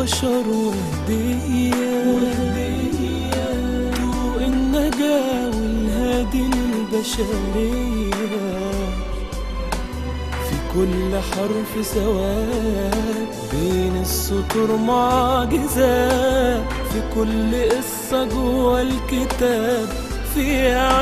للبشر وهدية طوق النجاة والهادي للبشرية في كل حرف سواد بين السطور معجزات في كل قصة جوا الكتاب فيها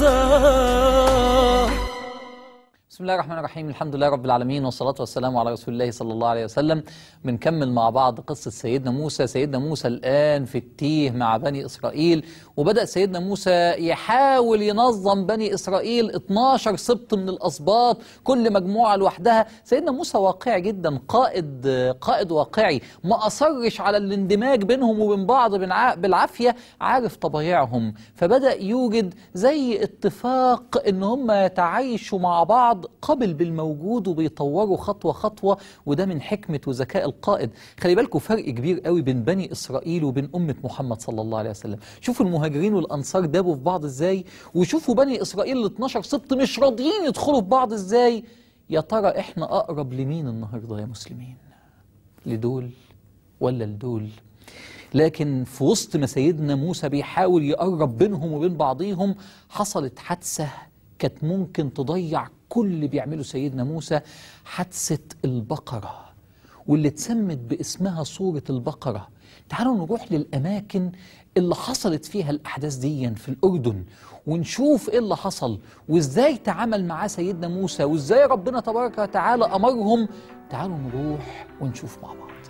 عظات بسم الله الرحمن الرحيم الحمد لله رب العالمين والصلاة والسلام على رسول الله صلى الله عليه وسلم بنكمل مع بعض قصة سيدنا موسى سيدنا موسى الآن في التيه مع بني إسرائيل وبدأ سيدنا موسى يحاول ينظم بني إسرائيل 12 سبط من الأسباط كل مجموعة لوحدها سيدنا موسى واقعي جدا قائد قائد واقعي ما أصرش على الاندماج بينهم وبين بعض بالع- بالعافية عارف طبايعهم فبدأ يوجد زي اتفاق ان هم يتعايشوا مع بعض قبل بالموجود وبيطوروا خطوة خطوة وده من حكمة وذكاء القائد خلي بالكم فرق كبير قوي بين بني إسرائيل وبين أمة محمد صلى الله عليه وسلم شوفوا المهاجرين والأنصار دابوا في بعض ازاي وشوفوا بني إسرائيل ال 12 سبط مش راضيين يدخلوا في بعض ازاي يا ترى احنا أقرب لمين النهاردة يا مسلمين لدول ولا لدول لكن في وسط ما سيدنا موسى بيحاول يقرب بينهم وبين بعضيهم حصلت حادثة كانت ممكن تضيع كل اللي بيعمله سيدنا موسى حادثة البقرة واللي اتسمت باسمها سورة البقرة تعالوا نروح للأماكن اللي حصلت فيها الأحداث دي في الأردن ونشوف إيه اللي حصل وإزاي تعامل معاه سيدنا موسى وإزاي ربنا تبارك وتعالى أمرهم تعالوا نروح ونشوف مع بعض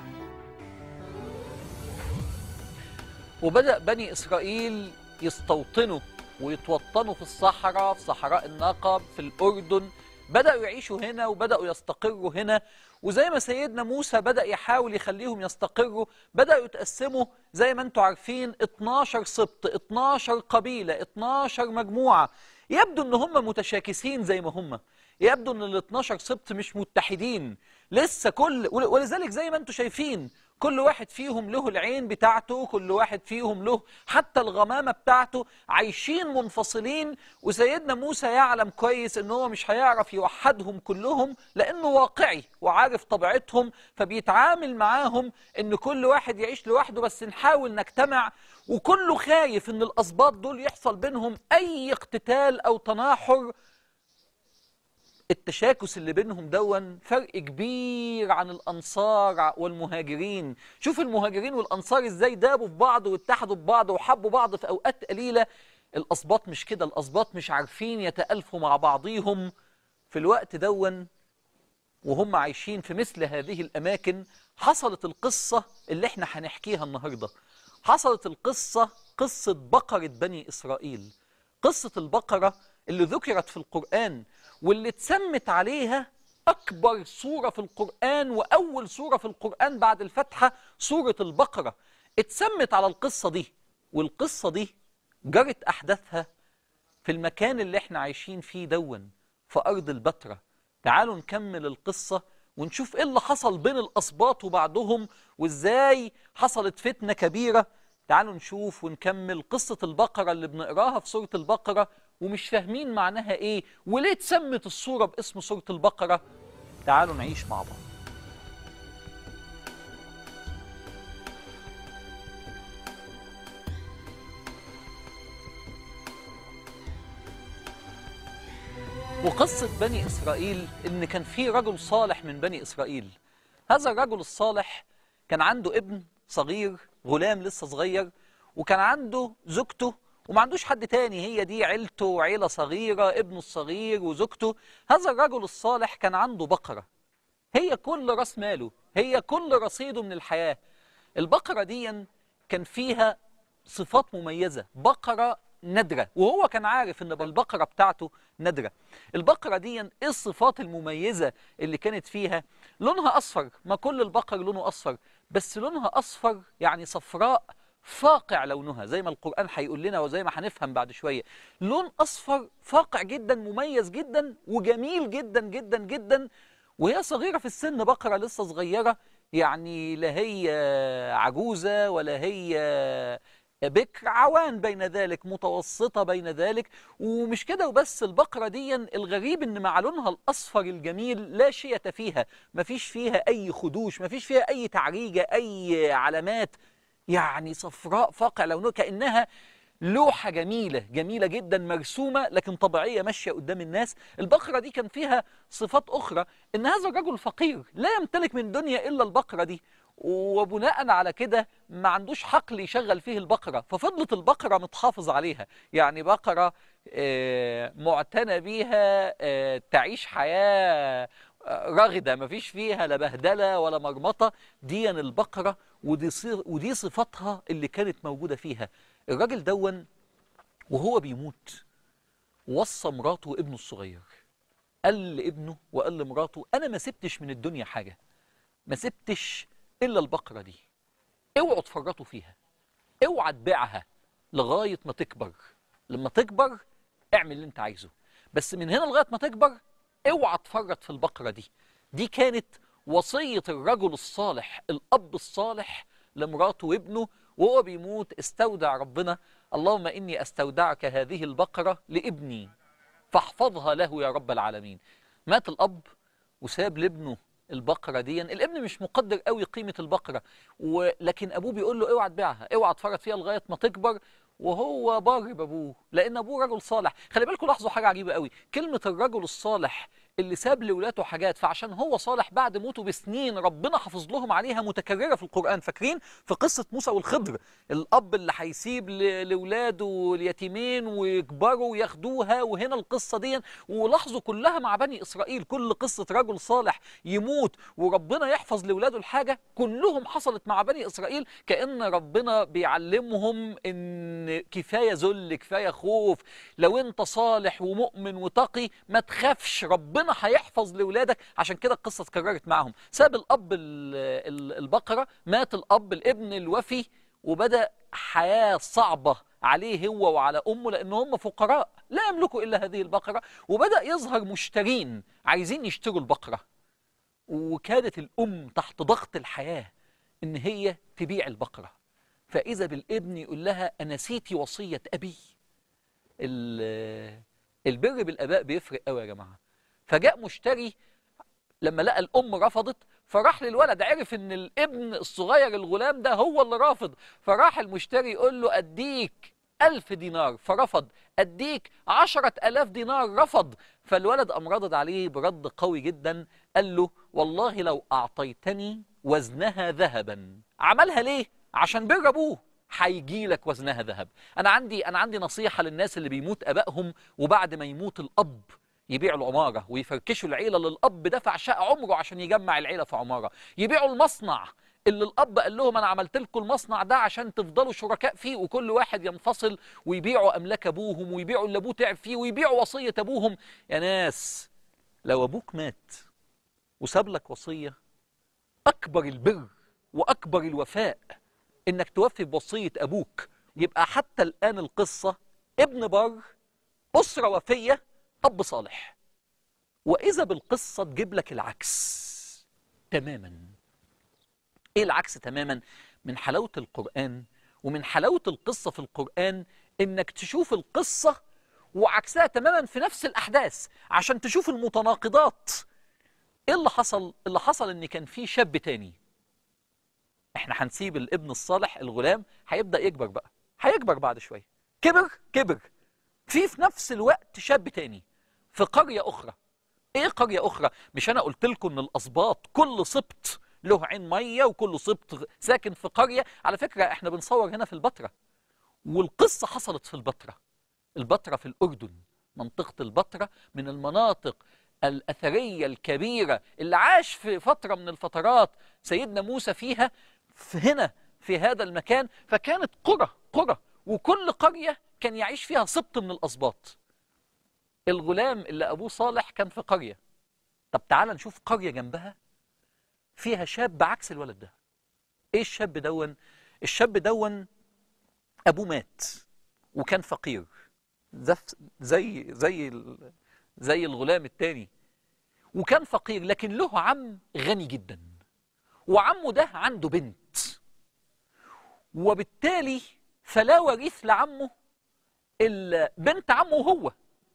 وبدأ بني إسرائيل يستوطنوا ويتوطنوا في الصحراء في صحراء النقب في الأردن بدأوا يعيشوا هنا وبدأوا يستقروا هنا وزي ما سيدنا موسى بدأ يحاول يخليهم يستقروا بدأوا يتقسموا زي ما انتم عارفين 12 سبط 12 قبيلة 12 مجموعة يبدو ان هم متشاكسين زي ما هم يبدو ان ال 12 سبط مش متحدين لسه كل ول- ولذلك زي ما انتم شايفين كل واحد فيهم له العين بتاعته كل واحد فيهم له حتى الغمامة بتاعته عايشين منفصلين وسيدنا موسى يعلم كويس ان هو مش هيعرف يوحدهم كلهم لانه واقعي وعارف طبيعتهم فبيتعامل معاهم ان كل واحد يعيش لوحده بس نحاول نجتمع وكله خايف ان الاسباط دول يحصل بينهم اي اقتتال او تناحر التشاكس اللي بينهم دون فرق كبير عن الانصار والمهاجرين شوف المهاجرين والانصار ازاي دابوا في بعض واتحدوا ببعض وحبوا بعض في اوقات قليله الاسباط مش كده الاسباط مش عارفين يتالفوا مع بعضيهم في الوقت دون وهم عايشين في مثل هذه الاماكن حصلت القصه اللي احنا هنحكيها النهارده حصلت القصه قصه بقره بني اسرائيل قصه البقره اللي ذكرت في القران واللي اتسمت عليها أكبر سورة في القرآن وأول سورة في القرآن بعد الفتحة سورة البقرة اتسمت على القصة دي والقصة دي جرت أحداثها في المكان اللي احنا عايشين فيه دون في أرض البتراء تعالوا نكمل القصة ونشوف ايه اللي حصل بين الأسباط وبعضهم وازاي حصلت فتنة كبيرة تعالوا نشوف ونكمل قصة البقرة اللي بنقراها في سورة البقرة ومش فاهمين معناها ايه وليه اتسمت السورة باسم سورة البقرة تعالوا نعيش مع بعض وقصة بني إسرائيل إن كان في رجل صالح من بني إسرائيل هذا الرجل الصالح كان عنده ابن صغير غلام لسه صغير وكان عنده زوجته وما عندوش حد تاني هي دي عيلته وعيلة صغيرة ابنه الصغير وزوجته هذا الرجل الصالح كان عنده بقرة هي كل راس ماله هي كل رصيده من الحياة البقرة دي كان فيها صفات مميزة بقرة نادرة وهو كان عارف ان البقرة بتاعته نادرة البقرة دي ايه الصفات المميزة اللي كانت فيها لونها اصفر ما كل البقر لونه اصفر بس لونها اصفر يعني صفراء فاقع لونها زي ما القرآن هيقول لنا وزي ما هنفهم بعد شوية لون أصفر فاقع جدا مميز جدا وجميل جدا جدا جدا وهي صغيرة في السن بقرة لسه صغيرة يعني لا هي عجوزة ولا هي بكر عوان بين ذلك متوسطة بين ذلك ومش كده وبس البقرة دي الغريب ان مع لونها الأصفر الجميل لا شية فيها مفيش فيها أي خدوش مفيش فيها أي تعريجة أي علامات يعني صفراء فاقع لونها كأنها لوحة جميلة جميلة جدا مرسومة لكن طبيعية ماشية قدام الناس البقرة دي كان فيها صفات أخرى إن هذا الرجل فقير لا يمتلك من دنيا إلا البقرة دي وبناء على كده ما عندوش حقل يشغل فيه البقرة ففضلت البقرة متحافظ عليها يعني بقرة آه، معتنى بيها آه، تعيش حياة آه، راغدة ما فيش فيها لا بهدلة ولا مرمطة دي البقرة ودي, صي- ودي صفاتها اللي كانت موجودة فيها الراجل دون وهو بيموت وصى مراته وابنه الصغير قال لابنه وقال لمراته أنا ما سبتش من الدنيا حاجة ما سبتش إلا البقرة دي اوعوا تفرطوا فيها اوعى تبيعها لغاية ما تكبر لما تكبر اعمل اللي انت عايزه بس من هنا لغاية ما تكبر اوعى تفرط في البقرة دي دي كانت وصية الرجل الصالح الأب الصالح لمراته وابنه وهو بيموت استودع ربنا اللهم إني استودعك هذه البقرة لابني فاحفظها له يا رب العالمين مات الأب وساب لابنه البقرة دي الابن مش مقدر قوي قيمة البقرة ولكن أبوه بيقول له اوعى تبيعها اوعى تفرط فيها لغاية ما تكبر وهو بار بابوه لأن أبوه رجل صالح خلي بالكم لاحظوا حاجة عجيبة قوي كلمة الرجل الصالح اللي ساب لولاده حاجات فعشان هو صالح بعد موته بسنين ربنا حافظ لهم عليها متكررة في القرآن فاكرين في قصة موسى والخضر الأب اللي هيسيب ل- لولاده اليتيمين ويكبروا وياخدوها وهنا القصة دي ولاحظوا كلها مع بني إسرائيل كل قصة رجل صالح يموت وربنا يحفظ لولاده الحاجة كلهم حصلت مع بني إسرائيل كأن ربنا بيعلمهم إن كفاية ذل كفاية خوف لو أنت صالح ومؤمن وتقي ما تخافش ربنا هيحفظ لولادك عشان كده القصة اتكررت معهم ساب الأب ال- ال- البقرة مات الأب الابن الوفي وبدأ حياة صعبة عليه هو وعلى أمه لأن هم فقراء لا يملكوا إلا هذه البقرة وبدأ يظهر مشترين عايزين يشتروا البقرة وكانت الأم تحت ضغط الحياة إن هي تبيع البقرة فإذا بالابن يقول لها أنسيتي وصية أبي ال- البر بالآباء بيفرق قوي يا جماعة فجاء مشتري لما لقى الأم رفضت فراح للولد عرف إن الابن الصغير الغلام ده هو اللي رافض فراح المشتري يقول له أديك ألف دينار فرفض أديك عشرة ألاف دينار رفض فالولد قام ردد عليه برد قوي جدا قال له والله لو أعطيتني وزنها ذهبا عملها ليه؟ عشان بر أبوه هيجي لك وزنها ذهب انا عندي انا عندي نصيحه للناس اللي بيموت ابائهم وبعد ما يموت الاب يبيعوا العماره ويفركشوا العيله اللي الاب دفع شقه عمره عشان يجمع العيله في عماره يبيعوا المصنع اللي الاب قال لهم انا عملت لكم المصنع ده عشان تفضلوا شركاء فيه وكل واحد ينفصل ويبيعوا املاك ابوهم ويبيعوا اللي ابوه تعب فيه ويبيعوا وصيه ابوهم يا ناس لو ابوك مات وساب لك وصيه اكبر البر واكبر الوفاء انك توفي بوصيه ابوك يبقى حتى الان القصه ابن بر اسره وفيه اب صالح واذا بالقصه تجيب لك العكس تماما ايه العكس تماما من حلاوه القران ومن حلاوه القصه في القران انك تشوف القصه وعكسها تماما في نفس الاحداث عشان تشوف المتناقضات ايه اللي حصل اللي حصل ان كان في شاب تاني احنا هنسيب الابن الصالح الغلام هيبدا يكبر بقى هيكبر بعد شويه كبر كبر في في نفس الوقت شاب تاني في قريه اخرى ايه قريه اخرى مش انا قلت لكم ان الاسباط كل سبط له عين ميه وكل سبط ساكن في قريه على فكره احنا بنصور هنا في البتراء والقصه حصلت في البتراء البتراء في الاردن منطقه البتراء من المناطق الاثريه الكبيره اللي عاش في فتره من الفترات سيدنا موسى فيها في هنا في هذا المكان فكانت قرى قرى وكل قريه كان يعيش فيها سبط من الاسباط الغلام اللي ابوه صالح كان في قريه طب تعال نشوف قريه جنبها فيها شاب عكس الولد ده ايه الشاب دون الشاب دون ابوه مات وكان فقير زف- زي زي ال- زي الغلام التاني وكان فقير لكن له عم غني جدا وعمه ده عنده بنت وبالتالي فلا وريث لعمه إلا بنت عمه هو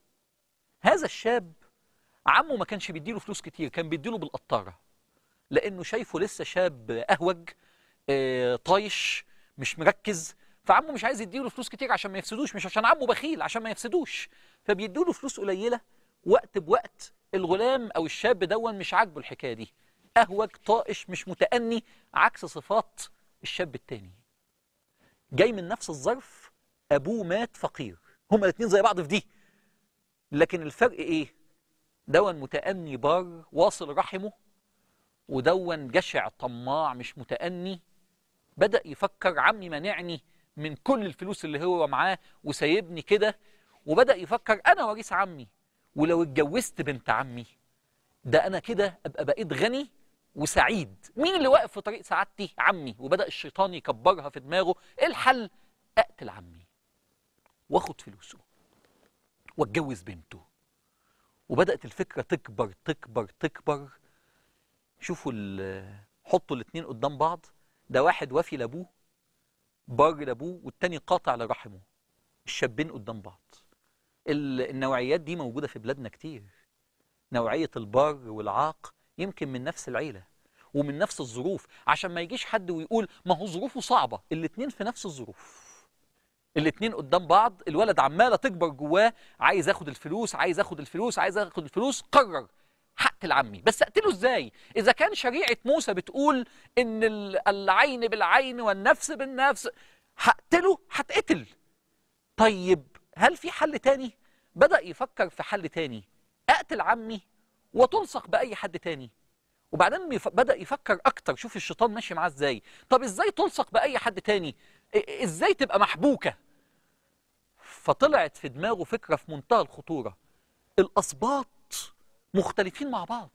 هذا الشاب عمه ما كانش بيديله فلوس كتير كان بيديله بالقطارة لأنه شايفه لسه شاب أهوج آه، طايش مش مركز فعمه مش عايز يديله فلوس كتير عشان ما يفسدوش مش عشان عمه بخيل عشان ما يفسدوش فبيديله فلوس قليلة وقت بوقت الغلام أو الشاب دون مش عاجبه الحكاية دي أهوج طائش مش متأني عكس صفات الشاب التاني جاي من نفس الظرف أبوه مات فقير هما الاتنين زي بعض في دي لكن الفرق إيه دون متأني بار واصل رحمه ودون جشع طماع مش متأني بدأ يفكر عمي منعني من كل الفلوس اللي هو معاه وسايبني كده وبدأ يفكر أنا وريث عمي ولو اتجوزت بنت عمي ده أنا كده أبقى بقيت غني وسعيد مين اللي واقف في طريق سعادتي عمي وبدأ الشيطان يكبرها في دماغه إيه الحل أقتل عمي واخد فلوسه واتجوز بنته وبدأت الفكرة تكبر تكبر تكبر شوفوا ال- حطوا الاتنين قدام بعض ده واحد وافي لابوه بار لابوه والتاني قاطع لرحمه الشابين قدام بعض ال- النوعيات دي موجودة في بلادنا كتير نوعية البار والعاق يمكن من نفس العيلة ومن نفس الظروف عشان ما يجيش حد ويقول ما هو ظروفه صعبة الاتنين في نفس الظروف الاتنين قدام بعض الولد عمالة تكبر جواه عايز اخد الفلوس عايز اخد الفلوس عايز اخد الفلوس قرر هقتل عمي بس اقتله ازاي اذا كان شريعة موسى بتقول ان ال- العين بالعين والنفس بالنفس هقتله هتقتل طيب هل في حل تاني بدأ يفكر في حل تاني اقتل عمي وتلصق بأي حد تاني وبعدين يف- بدأ يفكر أكتر شوف الشيطان ماشي معاه ازاي طب ازاي تلصق بأي حد تاني إ- ازاي تبقى محبوكة فطلعت في دماغه فكرة في منتهى الخطورة الأسباط مختلفين مع بعض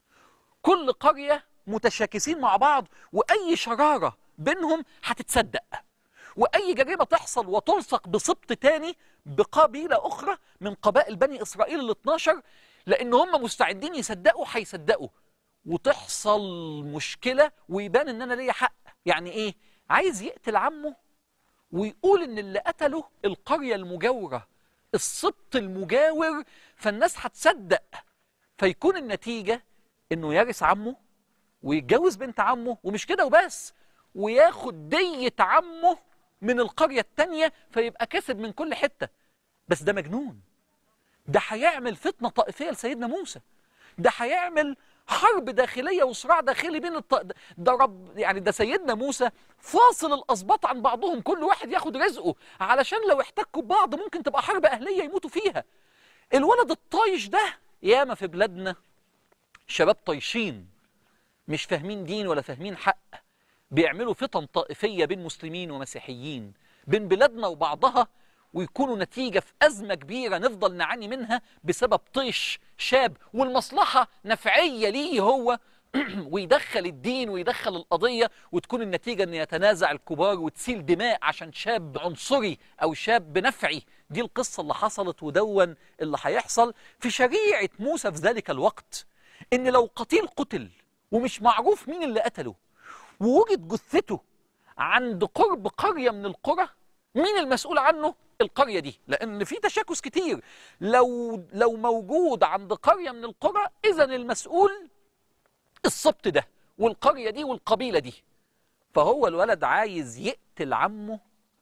كل قرية متشاكسين مع بعض وأي شرارة بينهم هتتصدق وأي جريمة تحصل وتلصق بسبط تاني بقبيلة أخرى من قبائل بني إسرائيل ال 12 لأن هم مستعدين يصدقوا هيصدقوا وتحصل مشكلة ويبان إن أنا ليا حق يعني إيه؟ عايز يقتل عمه ويقول إن اللي قتله القرية المجاورة السبط المجاور فالناس هتصدق فيكون النتيجة إنه يرث عمه ويتجوز بنت عمه ومش كده وبس وياخد دية عمه من القرية التانية فيبقى كسب من كل حتة بس ده مجنون ده هيعمل فتنة طائفية لسيدنا موسى ده هيعمل حرب داخلية وصراع داخلي بين الط... ده رب يعني ده سيدنا موسى فاصل الأسباط عن بعضهم كل واحد ياخد رزقه علشان لو احتكوا ببعض ممكن تبقى حرب أهلية يموتوا فيها الولد الطايش ده ياما في بلادنا شباب طايشين مش فاهمين دين ولا فاهمين حق بيعملوا فتن طائفية بين مسلمين ومسيحيين بين بلادنا وبعضها ويكونوا نتيجة في أزمة كبيرة نفضل نعاني منها بسبب طيش شاب والمصلحة نفعية ليه هو ويدخل الدين ويدخل القضية وتكون النتيجة أن يتنازع الكبار وتسيل دماء عشان شاب عنصري أو شاب نفعي دي القصة اللي حصلت ودون اللي هيحصل في شريعة موسى في ذلك الوقت إن لو قتيل قتل ومش معروف مين اللي قتله ووجد جثته عند قرب قرية من القرى مين المسؤول عنه؟ القرية دي لأن في تشاكس كتير لو لو موجود عند قرية من القرى إذا المسؤول السبط ده والقرية دي والقبيلة دي فهو الولد عايز يقتل عمه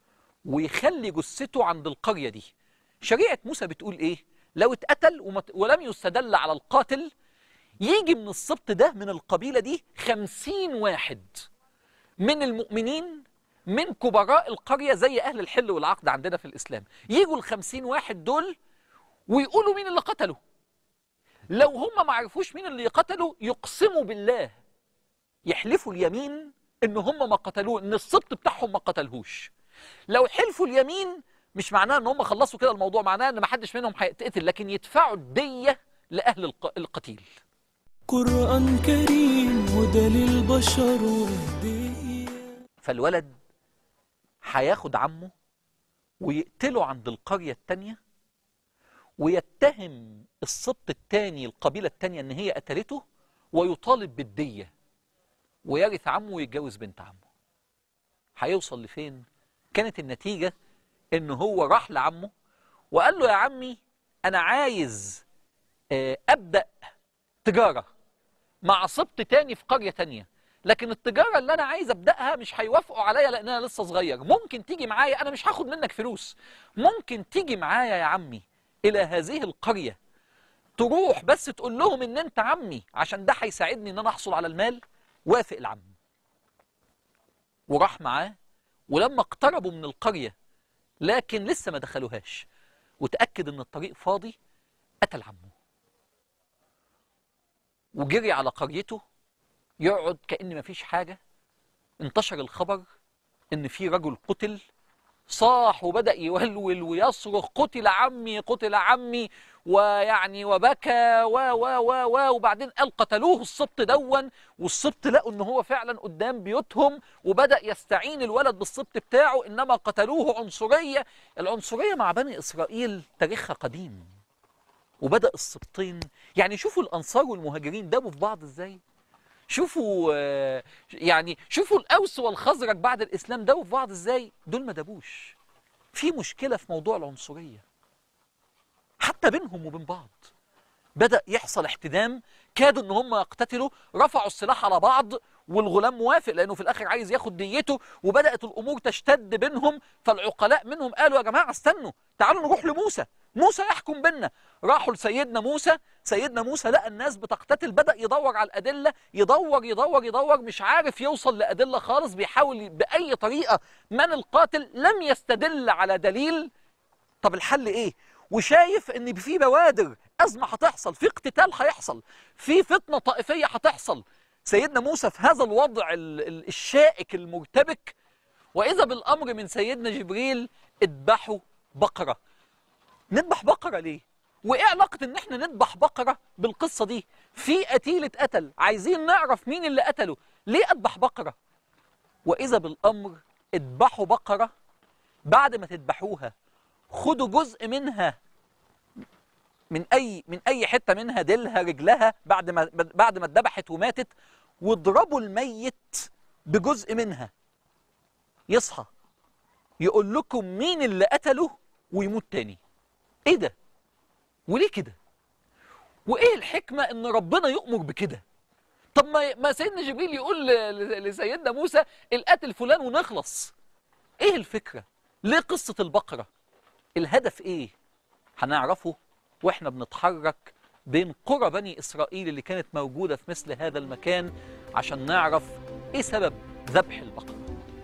ويخلي جثته عند القرية دي شريعة موسى بتقول إيه؟ لو اتقتل ومت- ولم يستدل على القاتل يجي من السبط ده من القبيلة دي خمسين واحد من المؤمنين من كبراء القرية زي أهل الحل والعقد عندنا في الإسلام يجوا الخمسين واحد دول ويقولوا مين اللي قتله لو هم ما عرفوش مين اللي قتله يقسموا بالله يحلفوا اليمين ان هم ما قتلوه ان السبط بتاعهم ما قتلهوش لو حلفوا اليمين مش معناه ان هم خلصوا كده الموضوع معناه ان ما حدش منهم هيتقتل لكن يدفعوا الدية لأهل الق- القتيل قرآن كريم هدى للبشر وهدية فالولد هياخد عمه ويقتله عند القرية التانية ويتهم السبط التاني القبيلة التانية ان هي قتلته ويطالب بالدية ويرث عمه ويتجوز بنت عمه هيوصل لفين كانت النتيجة إن هو راح لعمه وقال له يا عمي أنا عايز آه، أبدأ تجارة مع سبط تاني في قرية تانية لكن التجارة اللي أنا عايز أبدأها مش هيوافقوا عليا لأن أنا لسه صغير ممكن تيجي معايا أنا مش هاخد منك فلوس ممكن تيجي معايا يا عمي إلى هذه القرية تروح بس تقول لهم إن أنت عمي عشان ده هيساعدني إن أنا أحصل على المال وافق العم وراح معاه ولما اقتربوا من القرية لكن لسه ما دخلوهاش وتأكد إن الطريق فاضي قتل عمه وجري على قريته يقعد كأن مفيش حاجة انتشر الخبر إن في رجل قتل صاح وبدأ يولول ويصرخ قتل عمي قتل عمي ويعني وبكى و و و و وبعدين قال قتلوه السبط دون والسبط لقوا ان هو فعلا قدام بيوتهم وبدأ يستعين الولد بالسبط بتاعه انما قتلوه عنصرية العنصرية مع بني اسرائيل تاريخها قديم وبدأ السبطين يعني شوفوا الانصار والمهاجرين دابوا في بعض ازاي شوفوا آه، يعني شوفوا الاوس والخزرج بعد الاسلام دابوا في بعض ازاي دول ما دابوش في مشكله في موضوع العنصريه حتى بينهم وبين بعض بدأ يحصل احتدام كادوا ان هم يقتتلوا رفعوا السلاح على بعض والغلام موافق لانه في الاخر عايز ياخد ديته وبدأت الامور تشتد بينهم فالعقلاء منهم قالوا يا جماعه استنوا تعالوا نروح لموسى موسى يحكم بينا راحوا لسيدنا موسى سيدنا موسى لقى الناس بتقتتل بدأ يدور على الأدلة يدور يدور يدور مش عارف يوصل لأدلة خالص بيحاول بأي طريقة من القاتل لم يستدل على دليل طب الحل ايه وشايف ان في بوادر ازمه هتحصل في اقتتال هيحصل في فتنه طائفيه هتحصل سيدنا موسى في هذا الوضع ال- ال- الشائك المرتبك واذا بالامر من سيدنا جبريل اذبحوا بقره نذبح بقره ليه وايه علاقه ان احنا نذبح بقره بالقصه دي في قتيل اتقتل عايزين نعرف مين اللي قتله ليه اذبح بقره واذا بالامر اذبحوا بقره بعد ما تذبحوها خدوا جزء منها من اي من اي حته منها ديلها رجلها بعد ما بعد ما اتذبحت وماتت واضربوا الميت بجزء منها يصحى يقول لكم مين اللي قتله ويموت تاني ايه ده وليه كده وايه الحكمه ان ربنا يؤمر بكده طب ما ما سيدنا جبريل يقول ل- ل- لسيدنا موسى القتل فلان ونخلص ايه الفكره ليه قصه البقره الهدف ايه هنعرفه واحنا بنتحرك بين قرى بني اسرائيل اللي كانت موجوده في مثل هذا المكان عشان نعرف ايه سبب ذبح البقره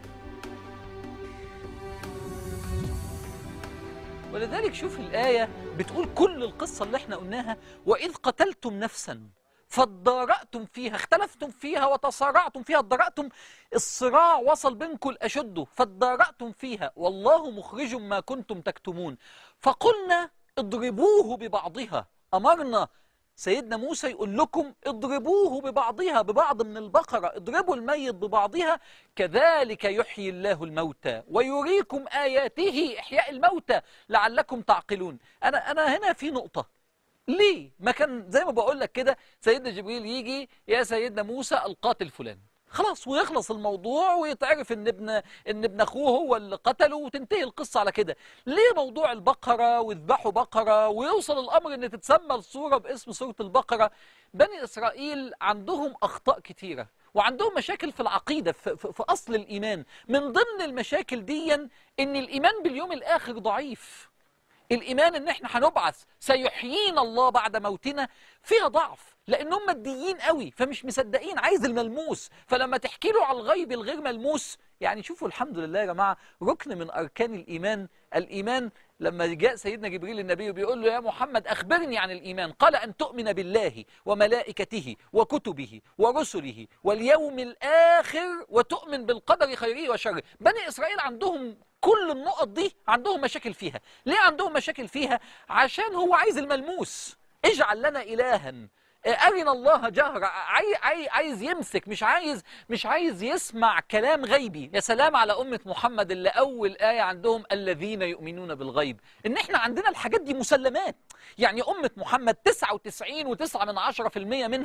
ولذلك شوف الآية بتقول كل القصة اللي احنا قلناها وإذ قتلتم نفسا فادارأتم فيها اختلفتم فيها وتصارعتم فيها ادارأتم الصراع وصل بينكم الأشد فادارأتم فيها والله مخرج ما كنتم تكتمون فقلنا اضربوه ببعضها أمرنا سيدنا موسى يقول لكم اضربوه ببعضها ببعض من البقرة اضربوا الميت ببعضها كذلك يحيي الله الموتى ويريكم آياته إحياء الموتى لعلكم تعقلون أنا أنا هنا في نقطة ليه ما كان زي ما بقول لك كده سيدنا جبريل يجي يا سيدنا موسى القاتل فلان خلاص ويخلص الموضوع ويتعرف ان ابن ان ابن اخوه هو اللي قتله وتنتهي القصه على كده ليه موضوع البقره ويذبحوا بقره ويوصل الامر ان تتسمى الصوره باسم سوره البقره بني اسرائيل عندهم اخطاء كتيره وعندهم مشاكل في العقيده في, في, في اصل الايمان من ضمن المشاكل دي ان الايمان باليوم الاخر ضعيف الإيمان إن إحنا هنبعث سيحيينا الله بعد موتنا فيها ضعف لأنهم ماديين قوي فمش مصدقين عايز الملموس فلما تحكي له على الغيب الغير ملموس يعني شوفوا الحمد لله يا جماعة ركن من أركان الإيمان الإيمان لما جاء سيدنا جبريل النبي بيقول له يا محمد أخبرني عن الإيمان قال أن تؤمن بالله وملائكته وكتبه ورسله واليوم الآخر وتؤمن بالقدر خيره وشره بني إسرائيل عندهم كل النقط دي عندهم مشاكل فيها ليه عندهم مشاكل فيها عشان هو عايز الملموس اجعل لنا إلها أرنا الله جهرة عاي عاي عايز يمسك مش عايز مش عايز يسمع كلام غيبي يا سلام على أمة محمد اللي أول آية عندهم الذين يؤمنون بالغيب إن إحنا عندنا الحاجات دي مسلمات يعني أمة محمد 99 وتسعة من عشرة في المية منها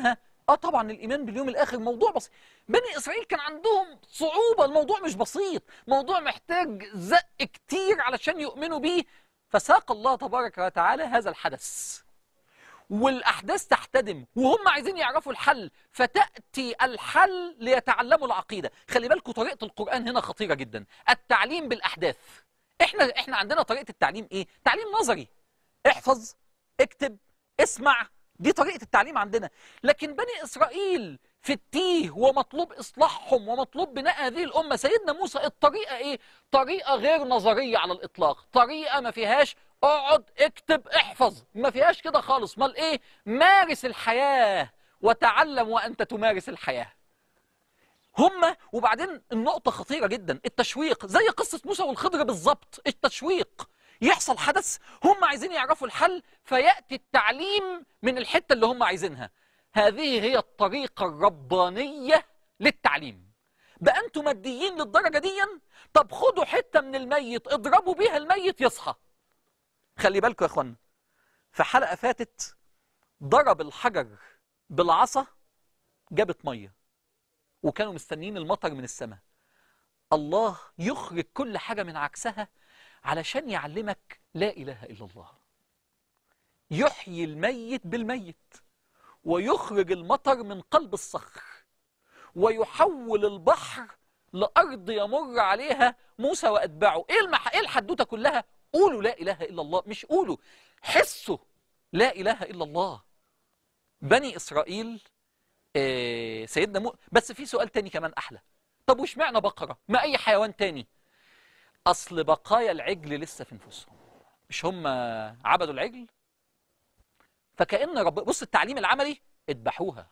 اه طبعا الايمان باليوم الاخر موضوع بسيط بني اسرائيل كان عندهم صعوبه الموضوع مش بسيط موضوع محتاج زق كتير علشان يؤمنوا بيه فساق الله تبارك وتعالى هذا الحدث والاحداث تحتدم وهم عايزين يعرفوا الحل فتاتي الحل ليتعلموا العقيده خلي بالكم طريقه القران هنا خطيره جدا التعليم بالاحداث احنا احنا عندنا طريقه التعليم ايه تعليم نظري احفظ اكتب اسمع دي طريقه التعليم عندنا لكن بني اسرائيل في التيه ومطلوب اصلاحهم ومطلوب بناء هذه الامه سيدنا موسى الطريقه ايه طريقه غير نظريه على الاطلاق طريقه ما فيهاش اقعد اكتب احفظ ما فيهاش كده خالص مال ايه مارس الحياه وتعلم وانت تمارس الحياه هم وبعدين النقطة خطيرة جدا التشويق زي قصة موسى والخضر بالظبط التشويق يحصل حدث هم عايزين يعرفوا الحل فيأتي التعليم من الحتة اللي هم عايزينها هذه هي الطريقة الربانية للتعليم بقى انتوا ماديين للدرجة دي طب خدوا حتة من الميت اضربوا بيها الميت يصحى خلي بالكم يا اخوانا في حلقة فاتت ضرب الحجر بالعصا جابت ميه وكانوا مستنيين المطر من السماء الله يخرج كل حاجة من عكسها علشان يعلمك لا إله إلا الله يحيي الميت بالميت ويخرج المطر من قلب الصخر ويحول البحر لأرض يمر عليها موسى وأتباعه إيه, المح... إيه الحدوتة كلها قولوا لا إله إلا الله مش قولوا حسوا لا إله إلا الله بني إسرائيل آه، سيدنا مو... بس في سؤال تاني كمان أحلى طب وش معنى بقرة ما أي حيوان تاني أصل بقايا العجل لسه في نفوسهم مش هم عبدوا العجل فكأن رب بص التعليم العملي اذبحوها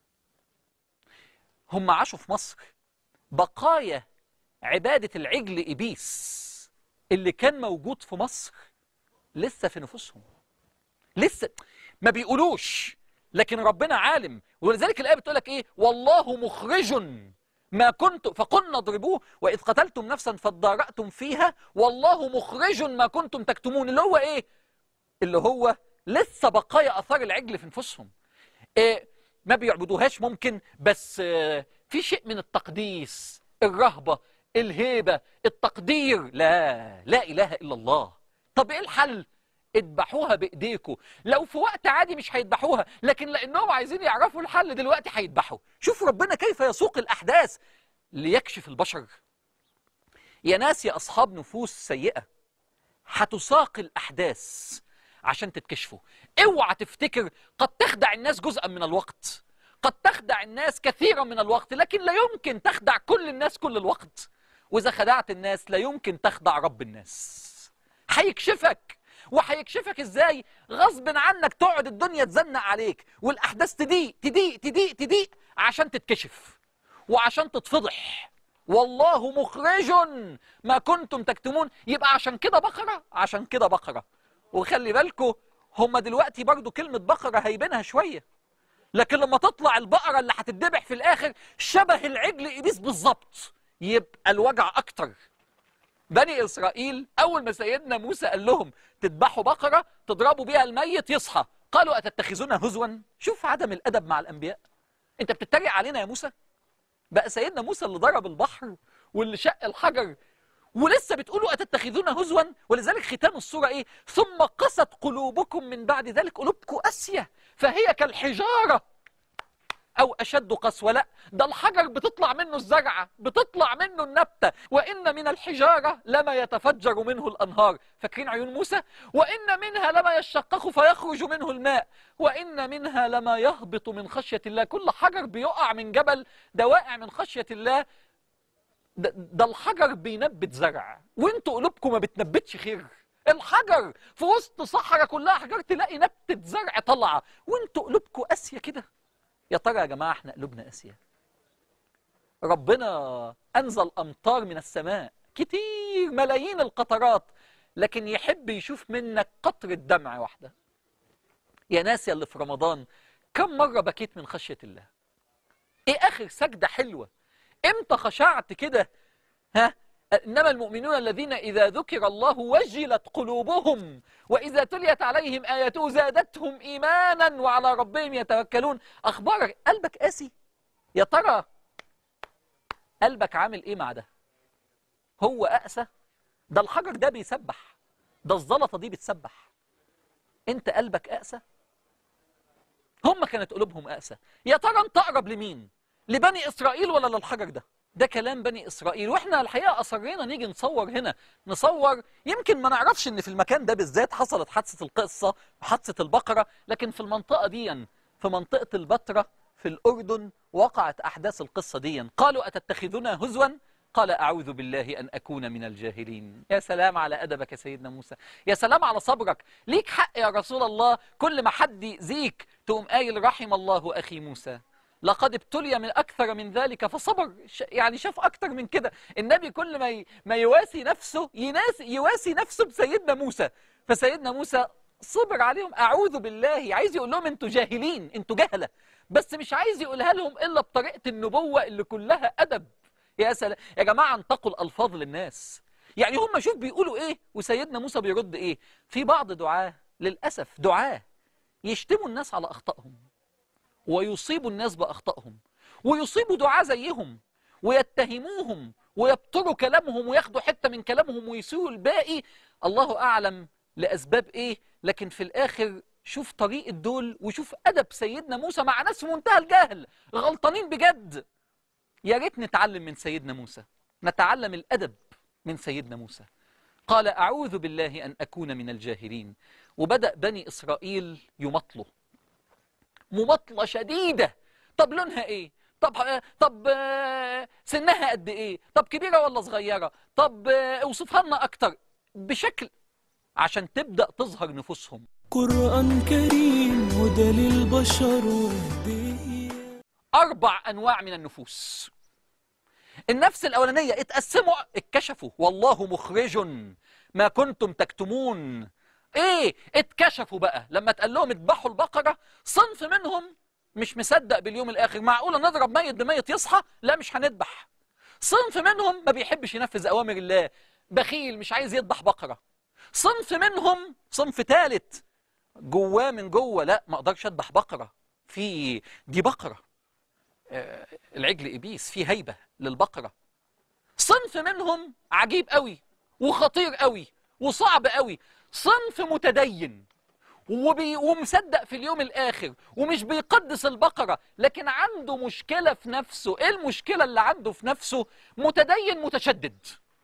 هم عاشوا في مصر بقايا عبادة العجل إبيس اللي كان موجود في مصر لسه في نفوسهم لسه ما بيقولوش لكن ربنا عالم ولذلك الآية بتقول لك إيه والله مخرج ما كنت فقلنا اضربوه وإذ قتلتم نفسا فادارأتم فيها والله مخرج ما كنتم تكتمون اللي هو إيه اللي هو لسه بقايا أثار العجل في نفوسهم إيه ما بيعبدوهاش ممكن بس آه، في شيء من التقديس الرهبة الهيبة التقدير لا لا إله إلا الله طب إيه الحل اذبحوها بايديكم لو في وقت عادي مش هيذبحوها لكن لانهم عايزين يعرفوا الحل دلوقتي هيذبحوا شوفوا ربنا كيف يسوق الاحداث ليكشف البشر يا ناس يا اصحاب نفوس سيئه هتساق الاحداث عشان تتكشفوا اوعى تفتكر قد تخدع الناس جزءا من الوقت قد تخدع الناس كثيرا من الوقت لكن لا يمكن تخدع كل الناس كل الوقت واذا خدعت الناس لا يمكن تخدع رب الناس هيكشفك وهيكشفك ازاي غصب عنك تقعد الدنيا تزنق عليك والاحداث تضيق تضيق تضيق تضيق عشان تتكشف وعشان تتفضح والله مخرج ما كنتم تكتمون يبقى عشان كده بقرة عشان كده بقرة وخلي بالكم هم دلوقتي برضو كلمة بقرة هيبينها شوية لكن لما تطلع البقرة اللي هتتذبح في الآخر شبه العجل إبيس بالظبط يبقى الوجع أكتر بني إسرائيل أول ما سيدنا موسى قال لهم تذبحوا بقرة تضربوا بيها الميت يصحى قالوا أتتخذون هزوا شوف عدم الأدب مع الأنبياء أنت بتتريق علينا يا موسى بقى سيدنا موسى اللي ضرب البحر واللي شق الحجر ولسه بتقولوا أتتخذون هزوا ولذلك ختام السورة إيه ثم قست قلوبكم من بعد ذلك قلوبكم قاسية فهي كالحجارة أو أشد قسوة لا ده الحجر بتطلع منه الزرعة بتطلع منه النبتة وإن من الحجارة لما يتفجر منه الأنهار فاكرين عيون موسى وإن منها لما يشقق فيخرج منه الماء وإن منها لما يهبط من خشية الله كل حجر بيقع من جبل ده واقع من خشية الله ده, ده الحجر بينبت زرع وانتوا قلوبكم ما بتنبتش خير الحجر في وسط صحراء كلها حجر تلاقي نبتة زرع طالعة وانتوا قلوبكم قاسية كده يا ترى يا جماعة احنا قلوبنا قاسية ربنا أنزل أمطار من السماء كتير ملايين القطرات لكن يحب يشوف منك قطرة دمع واحدة يا ناس يا اللي في رمضان كم مرة بكيت من خشية الله ايه آخر سجدة حلوة امتى خشعت كده ها إنما المؤمنون الذين إذا ذكر الله وجلت قلوبهم وإذا تليت عليهم آياته زادتهم إيمانا وعلى ربهم يتوكلون أخبارك قلبك قاسي يا ترى قلبك عامل إيه مع ده هو أقسى ده الحجر ده بيسبح ده الزلطة دي بتسبح أنت قلبك أقسى هم كانت قلوبهم أقسى يا ترى أنت أقرب لمين لبني إسرائيل ولا للحجر ده ده كلام بني إسرائيل وإحنا الحقيقة أصرينا نيجي نصور هنا نصور يمكن ما نعرفش إن في المكان ده بالذات حصلت حادثة القصة وحادثة البقرة لكن في المنطقة دي في منطقة البتراء في الأردن وقعت أحداث القصة دي قالوا أتتخذنا هزوا قال أعوذ بالله أن أكون من الجاهلين يا سلام على أدبك يا سيدنا موسى يا سلام على صبرك ليك حق يا رسول الله كل ما حد يأذيك تقوم قايل رحم الله أخي موسى لقد ابتلي من أكثر من ذلك فصبر ش- يعني شاف أكثر من كده النبي كل ما ي- ما يواسي نفسه يناس يواسي نفسه بسيدنا موسى فسيدنا موسى صبر عليهم أعوذ بالله عايز يقول لهم أنتوا جاهلين أنتوا جهلة بس مش عايز يقولها لهم إلا بطريقة النبوة اللي كلها أدب يا سلام يا جماعة انتقوا الألفاظ للناس يعني هم شوف بيقولوا إيه وسيدنا موسى بيرد إيه في بعض دعاة للأسف دعاة يشتموا الناس على أخطائهم ويصيبوا الناس بأخطائهم ويصيبوا دعاة زيهم ويتهموهم ويبطروا كلامهم وياخدوا حتة من كلامهم ويسيئوا الباقي الله أعلم لأسباب إيه لكن في الآخر شوف طريقة دول وشوف أدب سيدنا موسى مع ناس في منتهى الجهل غلطانين بجد يا ريت نتعلم من سيدنا موسى نتعلم الأدب من سيدنا موسى قال أعوذ بالله أن أكون من الجاهلين وبدأ بني إسرائيل يمطلوا مماطلة شديدة طب لونها ايه طب طب آه، سنها قد ايه طب كبيرة ولا صغيرة طب آه، اوصفها لنا اكتر بشكل عشان تبدأ تظهر نفوسهم قرآن كريم هدى للبشر وهدية أربع أنواع من النفوس النفس الأولانية اتقسموا اتكشفوا والله مخرج ما كنتم تكتمون ايه اتكشفوا بقى لما اتقال لهم اذبحوا البقرة صنف منهم مش مصدق باليوم الآخر معقولة نضرب ميت بميت يصحى لا مش هنذبح صنف منهم ما بيحبش ينفذ أوامر الله بخيل مش عايز يذبح بقرة صنف منهم صنف ثالث جواه من جوه لا ما اقدرش اذبح بقرة في دي بقرة آه، العجل إبيس فيه هيبة للبقرة صنف منهم عجيب قوي وخطير قوي وصعب قوي صنف متدين وبي ومصدق في اليوم الآخر ومش بيقدس البقرة لكن عنده مشكلة في نفسه إيه المشكلة اللي عنده في نفسه متدين متشدد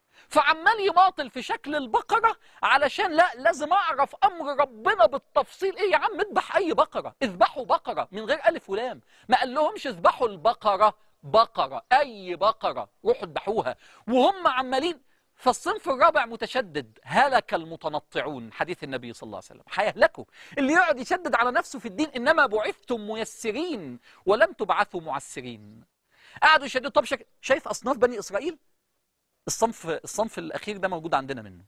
فعمال يماطل في شكل البقرة علشان لا لازم أعرف أمر ربنا بالتفصيل إيه يا عم اذبح أي بقرة اذبحوا بقرة من غير ألف ولام ما قال لهمش اذبحوا البقرة بقرة أي بقرة روحوا اذبحوها وهم عمالين فالصنف الرابع متشدد هلك المتنطعون حديث النبي صلى الله عليه وسلم هيهلكوا اللي يقعد يشدد على نفسه في الدين إنما بعثتم ميسرين ولم تبعثوا معسرين قعدوا يشددوا طب شك... شايف أصناف بني إسرائيل الصنف الصنف الأخير ده موجود عندنا منه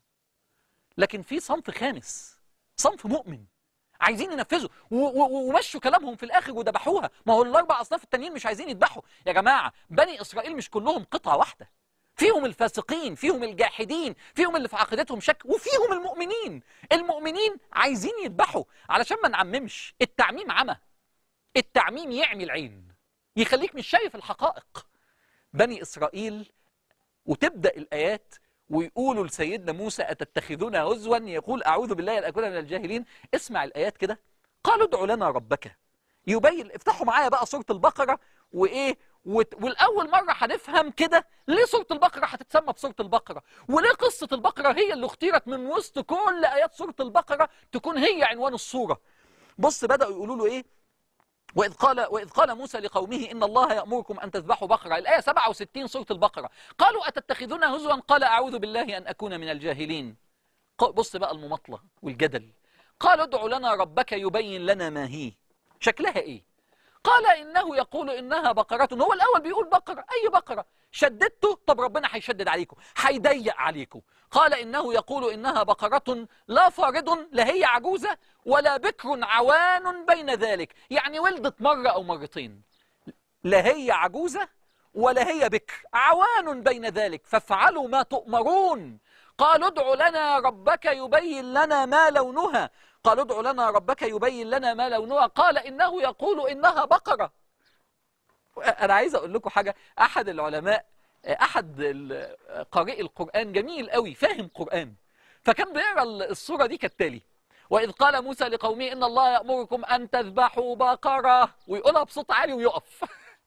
لكن في صنف خامس صنف مؤمن عايزين ينفذوا و- و- ومشوا كلامهم في الاخر وذبحوها ما هو الاربع اصناف التانيين مش عايزين يذبحوا يا جماعه بني اسرائيل مش كلهم قطعه واحده فيهم الفاسقين فيهم الجاحدين فيهم اللي في عقيدتهم شك وفيهم المؤمنين المؤمنين عايزين يذبحوا علشان ما نعممش التعميم عمى التعميم يعمي العين يخليك مش شايف الحقائق بني اسرائيل وتبدا الايات ويقولوا لسيدنا موسى اتتخذون هزوا يقول اعوذ بالله ان اكون من الجاهلين اسمع الايات كده قالوا ادع لنا ربك يبين افتحوا معايا بقى سوره البقره وايه وت... والاول مره هنفهم كده ليه سوره البقره هتتسمى بسوره البقره وليه قصه البقره هي اللي اختيرت من وسط كل ايات سوره البقره تكون هي عنوان السوره بص بداوا يقولوا له ايه وإذ قال وإذ قال موسى لقومه إن الله يأمركم أن تذبحوا بقرة الآية 67 سورة البقرة قالوا أتتخذون هزوا قال أعوذ بالله أن أكون من الجاهلين ق- بص بقى المماطلة والجدل قالوا ادع لنا ربك يبين لنا ما هي شكلها إيه قال إنه يقول إنها بقرة هو الأول بيقول بقرة أي بقرة شددته طب ربنا هيشدد عليكم هيضيق عليكم قال إنه يقول إنها بقرة لا فارض لا هي عجوزة ولا بكر عوان بين ذلك يعني ولدت مرة أو مرتين لا هي عجوزة ولا هي بكر عوان بين ذلك فافعلوا ما تؤمرون قالوا ادع لنا ربك يبين لنا ما لونها قالوا ادع لنا ربك يبين لنا ما لونها قال إنه يقول إنها بقرة أنا عايز أقول لكم حاجة أحد العلماء أحد ال- قارئي القرآن جميل قوي فاهم قرآن فكان بيقرأ الصورة دي كالتالي وإذ قال موسى لقومه إن الله يأمركم أن تذبحوا بقرة ويقولها بصوت عالي ويقف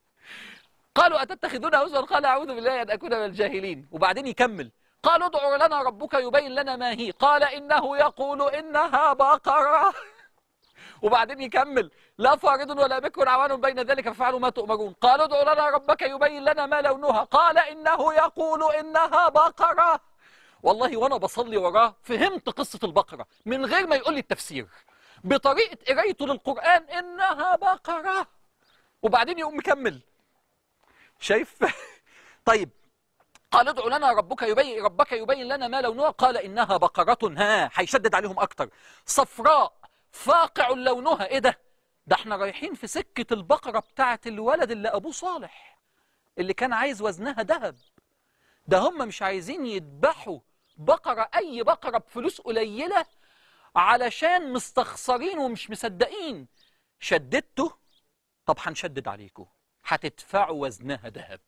قالوا أتتخذون هزوا قال أعوذ بالله أن أكون من الجاهلين وبعدين يكمل قالوا ادع لنا ربك يبين لنا ما هي قال إنه يقول إنها بقرة وبعدين يكمل لا فارض ولا بكر عوان بين ذلك فافعلوا ما تؤمرون قالوا ادع لنا ربك يبين لنا ما لونها قال إنه يقول إنها بقرة والله وأنا بصلي وراه فهمت قصة البقرة من غير ما يقول لي التفسير بطريقة قرايته للقرآن إنها بقرة وبعدين يقوم مكمل شايف طيب قال ادع لنا ربك يبين ربك يبين لنا ما لونها قال انها بقرة ها هيشدد عليهم اكتر صفراء فاقع لونها ايه ده ده احنا رايحين في سكة البقرة بتاعت الولد اللي ابوه صالح اللي كان عايز وزنها ذهب ده هم مش عايزين يذبحوا بقرة اي بقرة بفلوس قليلة علشان مستخسرين ومش مصدقين شددته طب هنشدد عليكم هتدفعوا وزنها ذهب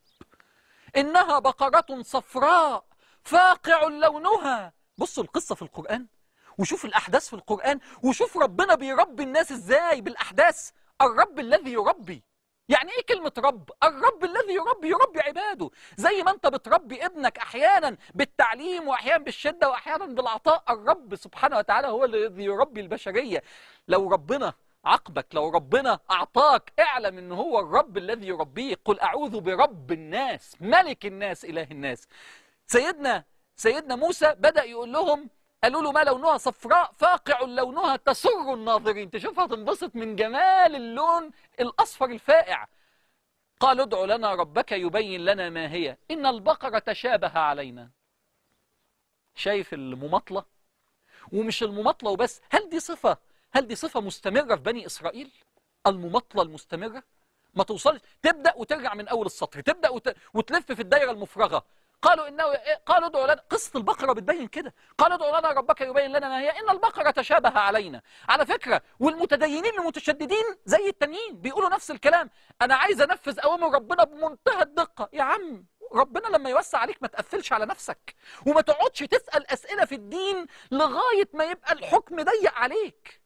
إنها بقرة صفراء فاقع لونها بصوا القصة في القرآن وشوف الأحداث في القرآن وشوف ربنا بيربي الناس إزاي بالأحداث الرب الذي يربي يعني ايه كلمة رب؟ الرب الذي يربي يربي عباده زي ما انت بتربي ابنك احيانا بالتعليم واحيانا بالشدة واحيانا بالعطاء الرب سبحانه وتعالى هو الذي يربي البشرية لو ربنا عقبك لو ربنا أعطاك اعلم ان هو الرب الذي يربيك قل أعوذ برب الناس ملك الناس إله الناس سيدنا سيدنا موسى بدأ يقول لهم قالوا له ما لونها صفراء فاقع لونها تسر الناظرين تشوفها تنبسط من جمال اللون الأصفر الفائع قال ادع لنا ربك يبين لنا ما هي إن البقرة تشابه علينا شايف المماطلة ومش المماطلة وبس هل دي صفة هل دي صفة مستمرة في بني إسرائيل المماطلة المستمرة ما توصلش تبدأ وترجع من أول السطر تبدأ وت... وتلف في الدائرة المفرغة قالوا إنه قالوا ادعوا لنا قصة البقرة بتبين كده قالوا ادعوا لنا ربك يبين لنا ما هي إن البقرة تشابه علينا على فكرة والمتدينين المتشددين زي التانيين بيقولوا نفس الكلام أنا عايز أنفذ أوامر ربنا بمنتهى الدقة يا عم ربنا لما يوسع عليك ما تقفلش على نفسك وما تقعدش تسأل أسئلة في الدين لغاية ما يبقى الحكم ضيق عليك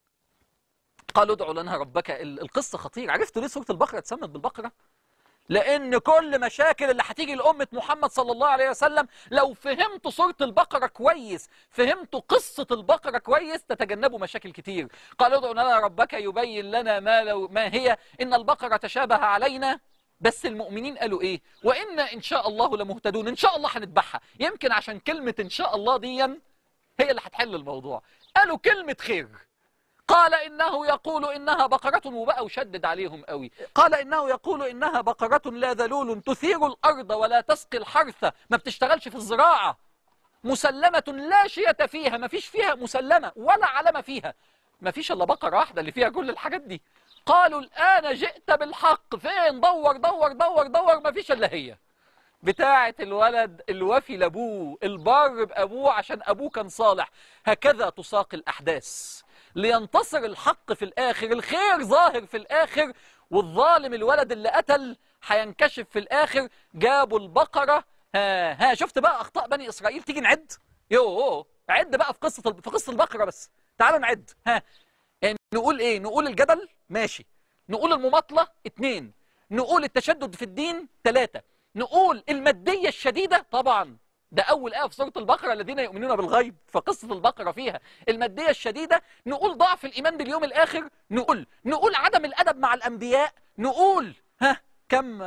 قالوا ادعوا لنا ربك ال- القصة خطيرة عرفتوا ليه سورة البقرة اتسمت بالبقرة لأن كل مشاكل اللي هتيجي لأمة محمد صلى الله عليه وسلم لو فهمتوا سورة البقرة كويس فهمتوا قصة البقرة كويس تتجنبوا مشاكل كتير قالوا ادعوا لنا ربك يبين لنا ما, لو ما هي إن البقرة تشابه علينا بس المؤمنين قالوا ايه وإنا إن شاء الله لمهتدون إن شاء الله هنذبحها يمكن عشان كلمة إن شاء الله دي هي اللي هتحل الموضوع قالوا كلمة خير قال إنه يقول إنها بقرة وبقى وشدد عليهم قوي قال إنه يقول إنها بقرة لا ذلول تثير الأرض ولا تسقي الحرث ما بتشتغلش في الزراعة مسلمة لا شية فيها ما فيش فيها مسلمة ولا علامة فيها ما فيش إلا بقرة واحدة اللي فيها كل الحاجات دي قالوا الآن جئت بالحق فين دور دور دور دور ما فيش إلا هي بتاعة الولد الوفي لأبوه البار بأبوه عشان أبوه كان صالح هكذا تساق الأحداث لينتصر الحق في الآخر الخير ظاهر في الآخر والظالم الولد اللي قتل هينكشف في الآخر جابوا البقرة ها ها شفت بقى أخطاء بني إسرائيل تيجي نعد يو عد بقى في قصة في قصة البقرة بس تعالوا نعد ها يعني نقول ايه نقول الجدل ماشي نقول المماطلة اتنين نقول التشدد في الدين تلاتة نقول المادية الشديدة طبعا ده أول آية في سورة البقرة الذين يؤمنون بالغيب فقصة البقرة فيها المادية الشديدة نقول ضعف الإيمان باليوم الآخر نقول نقول عدم الأدب مع الأنبياء نقول ها كم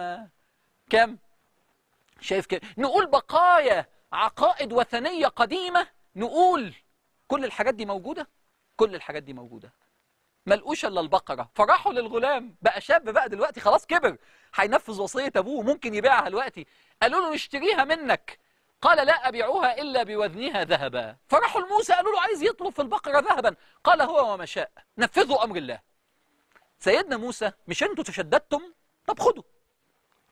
كم شايف كده نقول بقايا عقائد وثنية قديمة نقول كل الحاجات دي موجودة كل الحاجات دي موجودة ملقوش الا البقرة فراحوا للغلام بقى شاب بقى دلوقتي خلاص كبر هينفذ وصية ابوه ممكن يبيعها دلوقتي قالوا له نشتريها منك قال لا أبيعها إلا بوزنها ذهبا فراحوا لموسى قالوا له عايز يطلب في البقرة ذهبا قال هو وما شاء نفذوا أمر الله سيدنا موسى مش انتوا تشددتم طب خدوا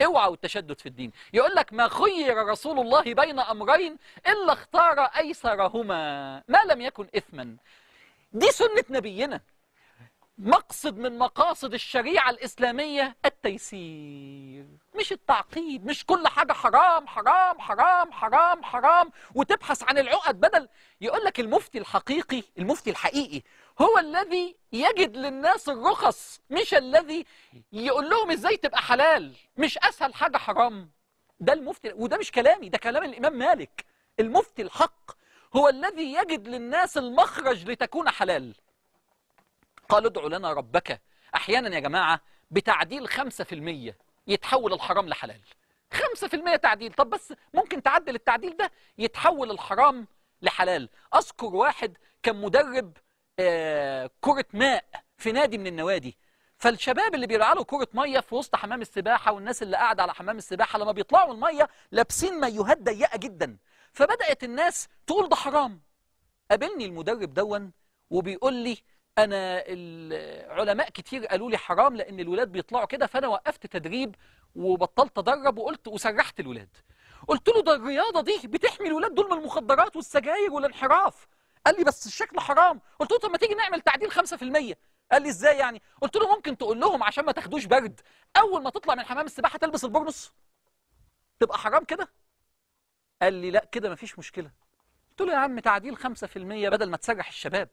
اوعى التشدد في الدين يقول لك ما خير رسول الله بين امرين الا اختار ايسرهما ما لم يكن اثما دي سنه نبينا مقصد من مقاصد الشريعة الإسلامية التيسير مش التعقيد مش كل حاجة حرام حرام حرام حرام حرام وتبحث عن العقد بدل يقول لك المفتي الحقيقي المفتي الحقيقي هو الذي يجد للناس الرخص مش الذي يقول لهم ازاي تبقى حلال مش أسهل حاجة حرام ده المفتي وده مش كلامي ده كلام الإمام مالك المفتي الحق هو الذي يجد للناس المخرج لتكون حلال قال ادعوا لنا ربك احيانا يا جماعه بتعديل 5% يتحول الحرام لحلال 5% تعديل طب بس ممكن تعدل التعديل ده يتحول الحرام لحلال اذكر واحد كان مدرب آه كره ماء في نادي من النوادي فالشباب اللي بيلعبوا كرة مية في وسط حمام السباحة والناس اللي قاعدة على حمام السباحة لما بيطلعوا المية لابسين مايوهات ضيقة جدا فبدأت الناس تقول ده حرام قابلني المدرب دون وبيقول لي انا العلماء كتير قالوا لي حرام لان الولاد بيطلعوا كده فانا وقفت تدريب وبطلت ادرب وقلت وسرحت الولاد قلت له ده الرياضه دي بتحمي الولاد دول من المخدرات والسجاير والانحراف قال لي بس الشكل حرام قلت له طب ما تيجي نعمل تعديل 5% قال لي ازاي يعني قلت له ممكن تقول لهم عشان ما تاخدوش برد اول ما تطلع من حمام السباحه تلبس البورنوس تبقى حرام كده قال لي لا كده مفيش مشكله قلت له يا عم تعديل 5% بدل ما تسرح الشباب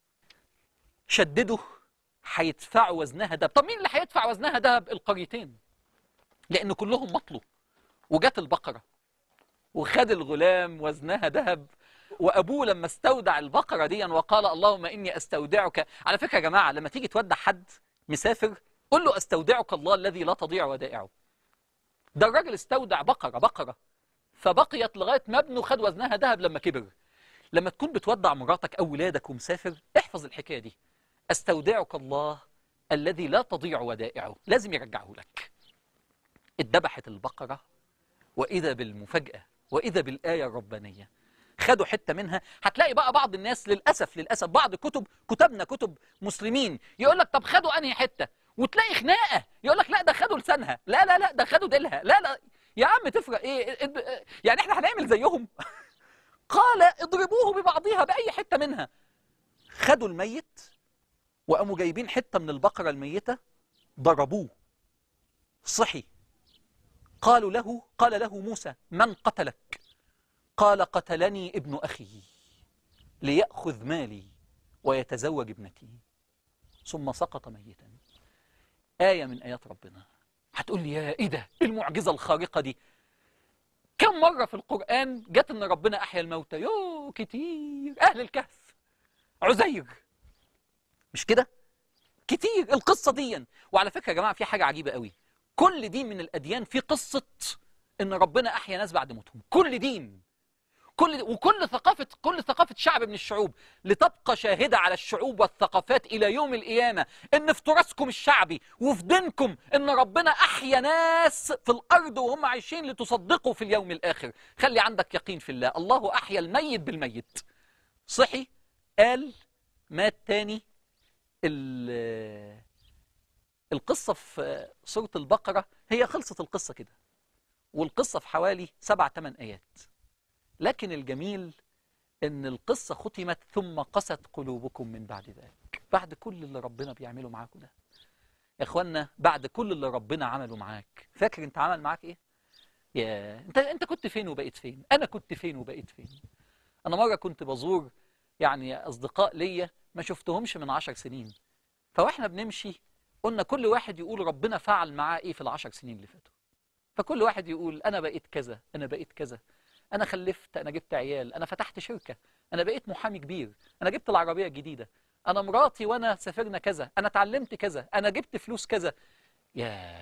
شددوا هيدفعوا وزنها دهب طب مين اللي هيدفع وزنها دهب القريتين لان كلهم مطلوا وجت البقره وخد الغلام وزنها ذهب وابوه لما استودع البقره دي وقال اللهم اني استودعك على فكره يا جماعه لما تيجي تودع حد مسافر قول له استودعك الله الذي لا تضيع ودائعه ده الراجل استودع بقره بقره فبقيت لغايه ما ابنه خد وزنها ذهب لما كبر لما تكون بتودع مراتك او ولادك ومسافر احفظ الحكايه دي استودعك الله الذي لا تضيع ودائعه لازم يرجعه لك اتذبحت البقرة وإذا بالمفاجأة وإذا بالآية الربانية خدوا حتة منها هتلاقي بقى بعض الناس للأسف للأسف بعض كتب كتبنا كتب مسلمين يقول لك طب خدوا أنهي حتة وتلاقي خناقة يقول لك لا ده خدوا لسانها لا لا لا ده خدوا ديلها لا لا يا عم تفرق ايه اد- يعني احنا هنعمل زيهم قال اضربوه ببعضها بأي حتة منها خدوا الميت وقاموا جايبين حتة من البقرة الميتة ضربوه صحي قالوا له قال له موسى من قتلك قال قتلني ابن أخي ليأخذ مالي ويتزوج ابنتي ثم سقط ميتا آية من آيات ربنا هتقول لي يا إيه ده إيه المعجزة الخارقة دي كم مرة في القرآن جت إن ربنا أحيا الموتى يو كتير أهل الكهف عزير مش كده كتير القصة دي وعلى فكرة يا جماعة في حاجة عجيبة قوي كل دين من الأديان في قصة إن ربنا أحيا ناس بعد موتهم كل دين كل وكل ثقافة كل ثقافة شعب من الشعوب لتبقى شاهدة على الشعوب والثقافات إلى يوم القيامة إن في تراثكم الشعبي وفي دينكم إن ربنا أحيا ناس في الأرض وهم عايشين لتصدقوا في اليوم الآخر خلي عندك يقين في الله الله أحيا الميت بالميت صحي قال مات تاني ال- القصة في سورة البقرة هي خلصت القصة كده والقصة في حوالي سبع ثمان آيات لكن الجميل ان القصة ختمت ثم قست قلوبكم من بعد ذلك بعد كل اللي ربنا بيعمله معاكم ده يا اخوانا بعد كل اللي ربنا عمله معاك فاكر انت عمل معاك ايه يا انت انت كنت فين وبقيت فين انا كنت فين وبقيت فين انا مرة كنت بزور يعني اصدقاء ليا ما شفتهمش من عشر سنين فواحنا بنمشي قلنا كل واحد يقول ربنا فعل معاه ايه في العشر سنين اللي فاتوا فكل واحد يقول انا بقيت كذا انا بقيت كذا انا خلفت انا جبت عيال انا فتحت شركة انا بقيت محامي كبير انا جبت العربية الجديدة انا مراتي وانا سافرنا كذا انا اتعلمت كذا انا جبت فلوس كذا يا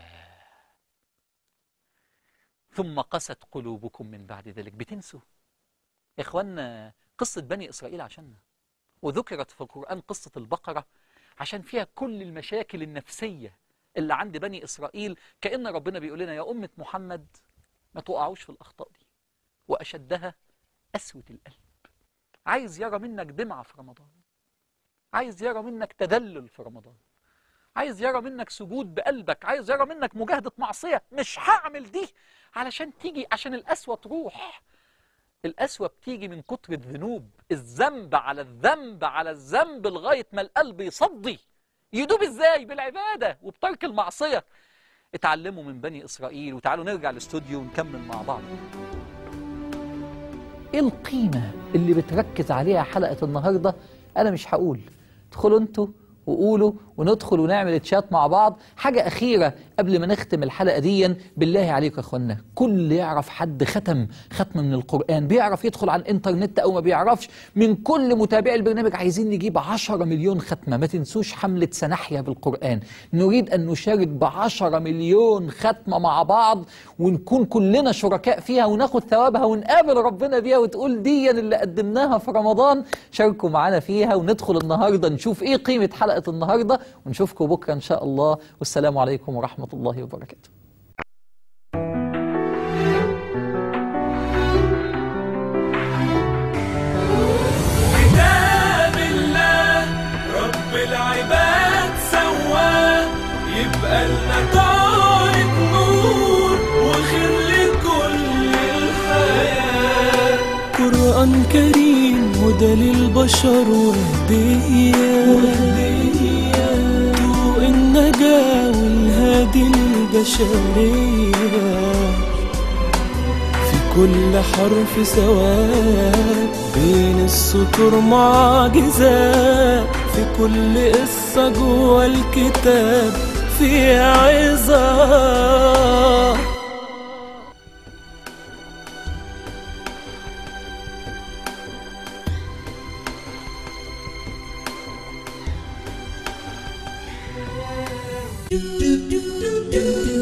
ثم قست قلوبكم من بعد ذلك بتنسوا يا اخوانا قصة بني اسرائيل عشاننا وذكرت في القرآن قصة البقرة عشان فيها كل المشاكل النفسية اللي عند بني إسرائيل كأن ربنا بيقول لنا يا أمة محمد ما تقعوش في الأخطاء دي وأشدها قسوة القلب عايز يرى منك دمعة في رمضان عايز يرى منك تذلل في رمضان عايز يرى منك سجود بقلبك عايز يرى منك مجاهدة معصية مش هعمل دي علشان تيجي عشان القسوة تروح القسوة بتيجي من كتر الذنوب الذنب على الذنب على الذنب لغاية ما القلب يصدي يدوب ازاي بالعبادة وبترك المعصية اتعلموا من بني إسرائيل وتعالوا نرجع الاستوديو ونكمل مع بعض ايه القيمة اللي بتركز عليها حلقة النهاردة انا مش هقول ادخلوا انتوا وقولوا وندخل ونعمل تشات مع بعض حاجة أخيرة قبل ما نختم الحلقة دي بالله عليكم يا أخوانا كل يعرف حد ختم ختم من القرآن بيعرف يدخل على الإنترنت أو ما بيعرفش من كل متابعي البرنامج عايزين نجيب 10 مليون ختمة ما تنسوش حملة سنحيا بالقرآن نريد أن نشارك ب 10 مليون ختمة مع بعض ونكون كلنا شركاء فيها وناخد ثوابها ونقابل ربنا بيها وتقول دي اللي قدمناها في رمضان شاركوا معانا فيها وندخل النهاردة نشوف إيه قيمة حلقة النهاردة ونشوفكم بكرة إن شاء الله والسلام عليكم ورحمة الله وبركاته كتاب الله رب العباد سواه يبقى لنا طارق نور وخير لكل الحياة قرآن كريم هدى للبشر وهدية طوق النجاة والهادي للبشرية في كل حرف سواد بين السطور معجزات في كل قصة جوه الكتاب في عظات do do do do